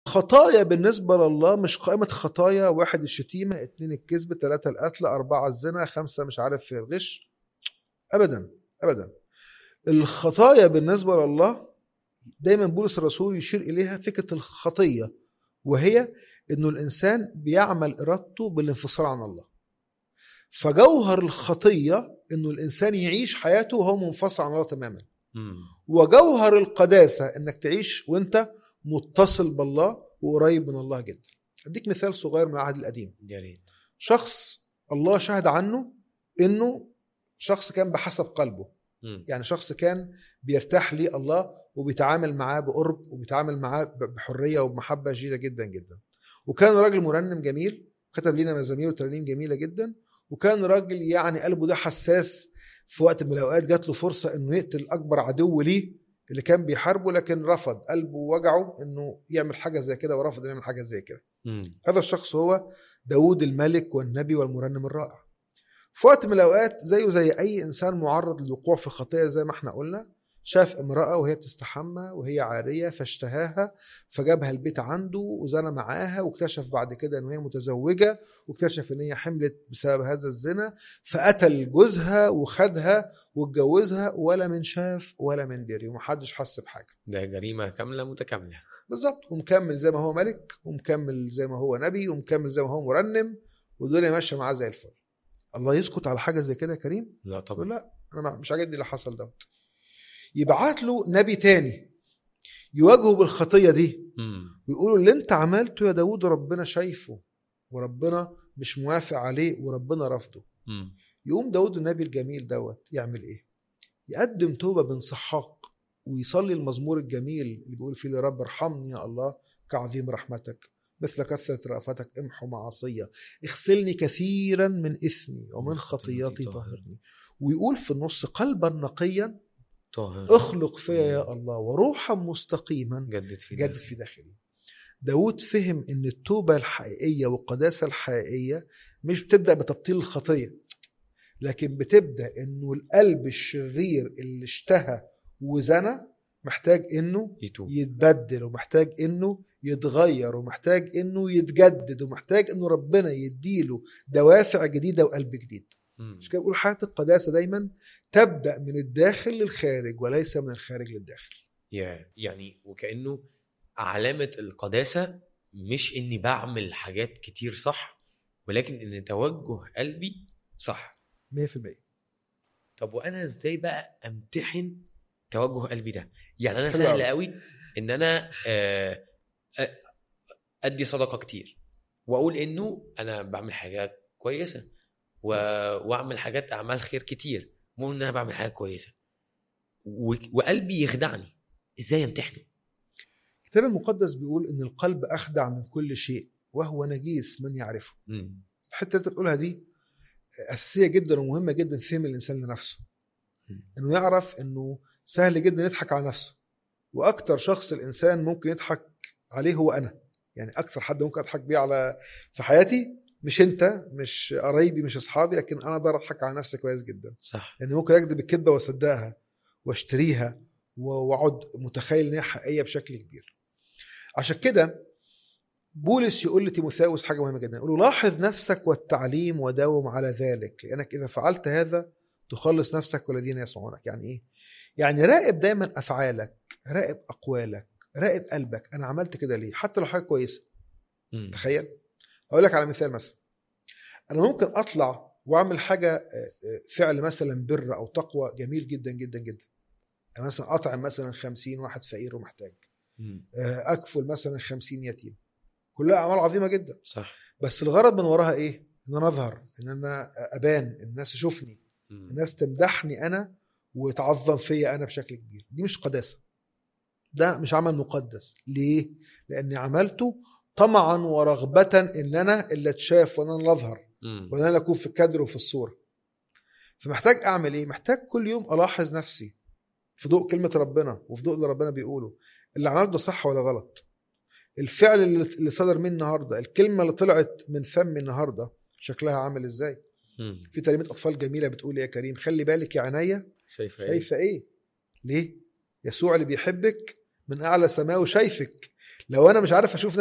خطايا بالنسبة لله مش قائمة خطايا واحد الشتيمة اتنين الكذب تلاتة القتل أربعة الزنا خمسة مش عارف الغش أبدا أبدا الخطايا بالنسبة لله دايما بولس الرسول يشير إليها فكرة الخطية وهي إنه الإنسان بيعمل إرادته بالانفصال عن الله فجوهر الخطية إنه الإنسان يعيش حياته وهو منفصل عن الله تماما مم. وجوهر القداسة انك تعيش وانت متصل بالله وقريب من الله جدا اديك مثال صغير من العهد القديم يا ريت شخص الله شهد عنه انه شخص كان بحسب قلبه مم. يعني شخص كان بيرتاح ليه الله وبيتعامل معاه بقرب وبيتعامل معاه ب- بحرية وبمحبة شديدة جدا جدا وكان راجل مرنم جميل كتب لنا مزامير وترانيم جميلة جدا وكان راجل يعني قلبه ده حساس في وقت من الاوقات جات له فرصه انه يقتل اكبر عدو ليه اللي كان بيحاربه لكن رفض قلبه وجعه انه يعمل حاجه زي كده ورفض انه يعمل حاجه زي كده مم. هذا الشخص هو داود الملك والنبي والمرنم الرائع في وقت من الاوقات زيه زي اي انسان معرض للوقوع في الخطيه زي ما احنا قلنا شاف امراه وهي بتستحمى وهي عاريه فاشتهاها فجابها البيت عنده وزنى معاها واكتشف بعد كده ان هي متزوجه واكتشف ان هي حملت بسبب هذا الزنا فقتل جوزها وخدها واتجوزها ولا من شاف ولا من دري ومحدش حس بحاجه ده جريمه كامله متكامله بالظبط ومكمل زي ما هو ملك ومكمل زي ما هو نبي ومكمل زي ما هو مرنم والدنيا ماشيه معاه زي الفل الله يسكت على حاجه زي كده يا كريم لا يقول طبعا لا انا مش عاجبني اللي حصل دوت يبعت له نبي تاني يواجهه بالخطيه دي مم. ويقولوا اللي انت عملته يا داود ربنا شايفه وربنا مش موافق عليه وربنا رفضه مم. يقوم داود النبي الجميل دوت يعمل ايه يقدم توبة بانسحاق ويصلي المزمور الجميل اللي بيقول فيه لرب ارحمني يا الله كعظيم رحمتك مثل كثرة رأفتك امحو معصية اغسلني كثيرا من إثمي ومن خطياتي طهرني ويقول في النص قلبا نقيا طاهر اخلق فيا يا الله وروحا مستقيما جدد في جدد في داخلي داود فهم ان التوبة الحقيقية والقداسة الحقيقية مش بتبدأ بتبطيل الخطية لكن بتبدأ انه القلب الشرير اللي اشتهى وزنى محتاج انه يتوب يتبدل ومحتاج انه يتغير ومحتاج انه يتجدد ومحتاج انه ربنا يديله دوافع جديدة وقلب جديد مم. مش كده بقول حياة القداسة دايما تبدأ من الداخل للخارج وليس من الخارج للداخل يا يعني وكانه علامه القداسه مش اني بعمل حاجات كتير صح ولكن ان توجه قلبي صح 100% طب وانا ازاي بقى امتحن توجه قلبي ده يعني انا حلو سهل أوي. قوي ان انا آه، آه، ادي صدقه كتير واقول انه انا بعمل حاجات كويسه و... واعمل حاجات اعمال خير كتير مو ان انا بعمل حاجه كويسه و... وقلبي يخدعني ازاي امتحنه الكتاب المقدس بيقول ان القلب اخدع من كل شيء وهو نجيس من يعرفه مم. الحته اللي انت بتقولها دي اساسيه جدا ومهمه جدا في فهم الانسان لنفسه مم. انه يعرف انه سهل جدا يضحك على نفسه واكتر شخص الانسان ممكن يضحك عليه هو انا يعني اكتر حد ممكن اضحك بيه على في حياتي مش انت مش قرايبي مش اصحابي لكن انا اقدر اضحك على نفسي كويس جدا صح لان ممكن اكذب الكذبه واصدقها واشتريها و- واقعد متخيل ان هي حقيقيه بشكل كبير عشان كده بولس يقول لتيموثاوس حاجه مهمه جدا يقول له لاحظ نفسك والتعليم وداوم على ذلك لانك اذا فعلت هذا تخلص نفسك والذين يسمعونك يعني ايه يعني راقب دايما افعالك راقب اقوالك راقب قلبك انا عملت كده ليه حتى لو حاجه كويسه مم. تخيل اقول لك على مثال مثلا انا ممكن اطلع واعمل حاجه آه، آه، فعل مثلا بر او تقوى جميل جدا جدا جدا يعني مثلا اطعم مثلا خمسين واحد فقير ومحتاج مم. آه، اكفل مثلا خمسين يتيم كلها اعمال عظيمه جدا صح بس الغرض من وراها ايه ان انا اظهر ان انا ابان الناس تشوفني مم. الناس تمدحني انا وتعظم فيا انا بشكل كبير دي مش قداسه ده مش عمل مقدس ليه لاني عملته طمعا ورغبه ان انا اللي اتشاف وان انا اللي اظهر مم. وان انا اكون في الكادر وفي الصوره فمحتاج اعمل ايه محتاج كل يوم الاحظ نفسي في ضوء كلمه ربنا وفي ضوء اللي ربنا بيقوله اللي عملته ده صح ولا غلط الفعل اللي اللي صدر مني النهارده الكلمه اللي طلعت من فمي النهارده شكلها عامل ازاي مم. في ترنيمه اطفال جميله بتقول يا كريم خلي بالك يا عينيا شايفه ايه شايفه ايه ليه يسوع اللي بيحبك من اعلى سماوي شايفك لو انا مش عارف اشوف